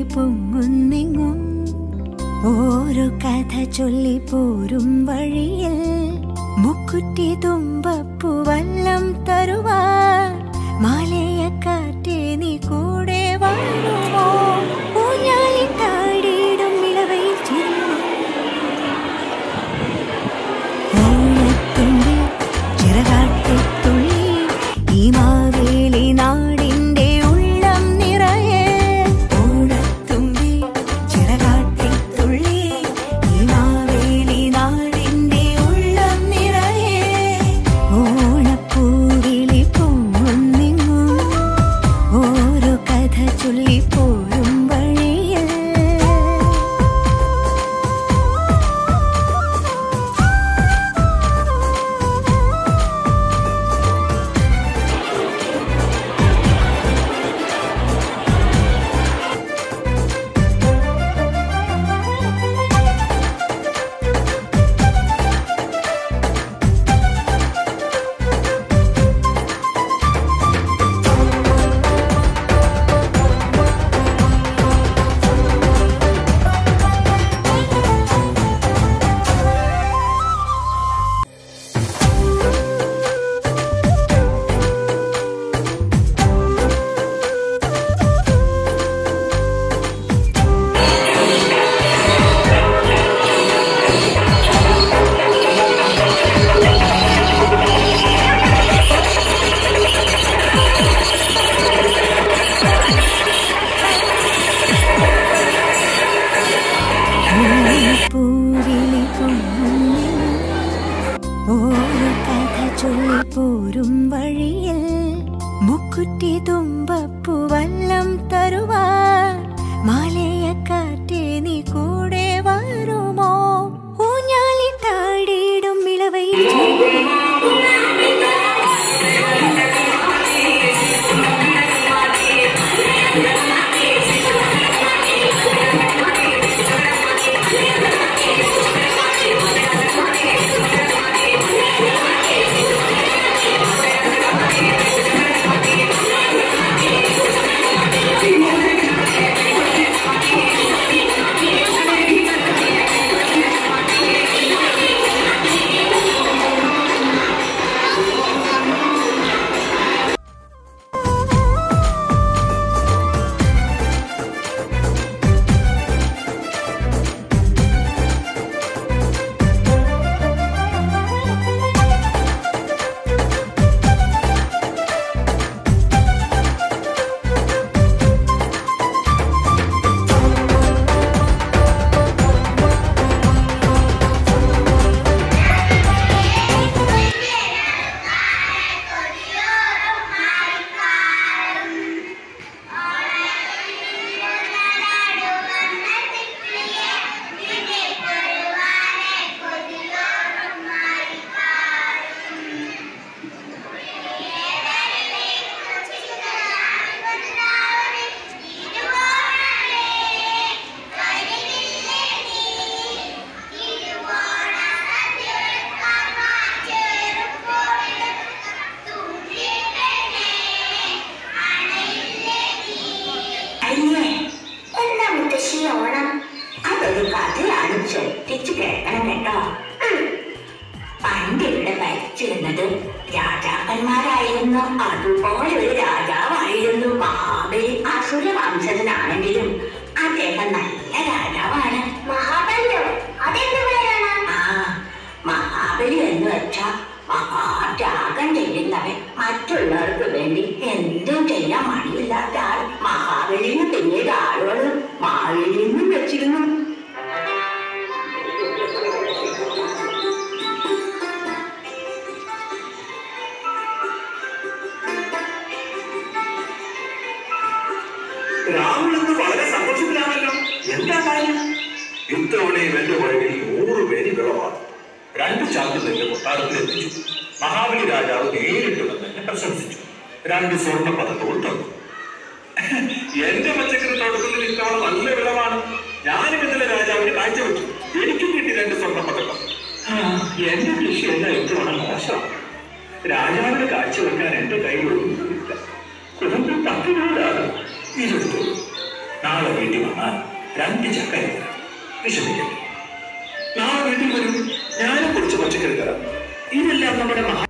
പൊങ്ങുന്നെങ്ങും ഓരോ കഥ ചൊല്ലി പോരും വഴിയിൽ മുക്കുറ്റി തുമ്പപ്പു വല്ലം തരുവാൻ മാലയക്കാറ്റെ നീ കൂടെ വാഴുമോ ഊഞ്ഞാലി താടിയിടും ഇളവയിൽ ചിരിയും ഓണത്തുമ്പി ചിറകാട്ടിത്തുള്ളി ഈ മാവേലി നാടിന്റെ ഉള്ളം നിറയെ ഓണത്തുമ്പി ചിറകാട്ടിത്തുള്ളി ഈ മാവേലി നാടിന്റെ ഉള്ളം നിറയെ ഓണപ്പൂവിളി പൊങ്ങുന്നെങ്ങും ഓരോ കഥ ചൊല്ലി പോരും വഴിയിൽ പൂവിളി പൊങ്ങുന്നു ഓരോ കഥ ചൊല്ലി പോരും വഴിയിൽ മുക്കുറ്റി തുമ്പപ്പു വല്ലം തരുവാൻ മാലയക്കാറ്റെ നീ കൂടെ വരുമോ ഊഞ്ഞാലി താടിയിടും ഇളവയിൽ ചിരിയും അയ്യേ എന്താ മുത്തശ്ശി ഓണം അതൊരു കഥയാണ് ശ്രദ്ധിച്ചു കേൾക്കണം കേട്ടോ ഉം. പണ്ടിവിടെ ഭരിച്ചിരുന്നത് രാജാക്കന്മാരായിരുന്നു അതുപോലെ ഒരു രാജാവായിരുന്നു മഹാബലി അസുര വംശജനാണെങ്കിലും അദ്ദേഹം നല്ല രാജാവാണ് മഹാബലിയോ അതെന്ത് പേരാണ് ആ മഹാബലി എന്ന് വെച്ചാ മഹാത്യാഗം ചെയ്യുന്നവൻ മറ്റുള്ളവർക്ക് വേണ്ടി എന്തും ചെയ്യാൻ മടിയില്ലാത്ത ആൾ മഹാബലിന്ന് പിന്നീട് ആളുകൾ മാവേലിന്നും വെച്ചിരുന്നു രാഹുൽ ഇന്ന് വളരെ സന്തോഷത്തിലാണല്ലോ എന്താ കാര്യം ഇത്തവണയും എന്റെ വഴിയിൽ നൂറ് പേര് വിളവാണ് രണ്ട് ചാക്ക് നെല്ല് കൊട്ടാരത്തിൽ എത്തിച്ചു മഹാബലി രാജാവ് നേരിട്ട് വന്ന് എന്നെ പ്രശംസിച്ചു രണ്ട് സ്വർണ്ണ പദക്കവും തന്നു എന്റെ പച്ചക്കറി തോട്ടത്തിൽ ഇത്തവണ നല്ല വിളവാണ് ഞാനും ഇന്നലെ രാജാവിന് കാഴ്ചവെച്ചു എനിക്കും കിട്ടി രണ്ട് സ്വർണ്ണ പതക്കം ആ, എന്റെ കൃഷിയെല്ലാം ഇത്തവണ മോശമാണ് രാജാവിന് കാഴ്ചവെക്കാൻ എന്റെ കയ്യിൽ ഒന്നുമില്ല കുടുംബം തപ്പിനോടാണ് ഇതെടുത്തു നാളെ വീട്ടിൽ വന്നാൽ രണ്ട് ചക്കരി തരാം വിഷമിക്കട്ടെ നാളെ വീട്ടിൽ വരും ഞാനും കുറച്ച് പച്ചക്കറി തരാം ഇതെല്ലാം നമ്മുടെ മഹാ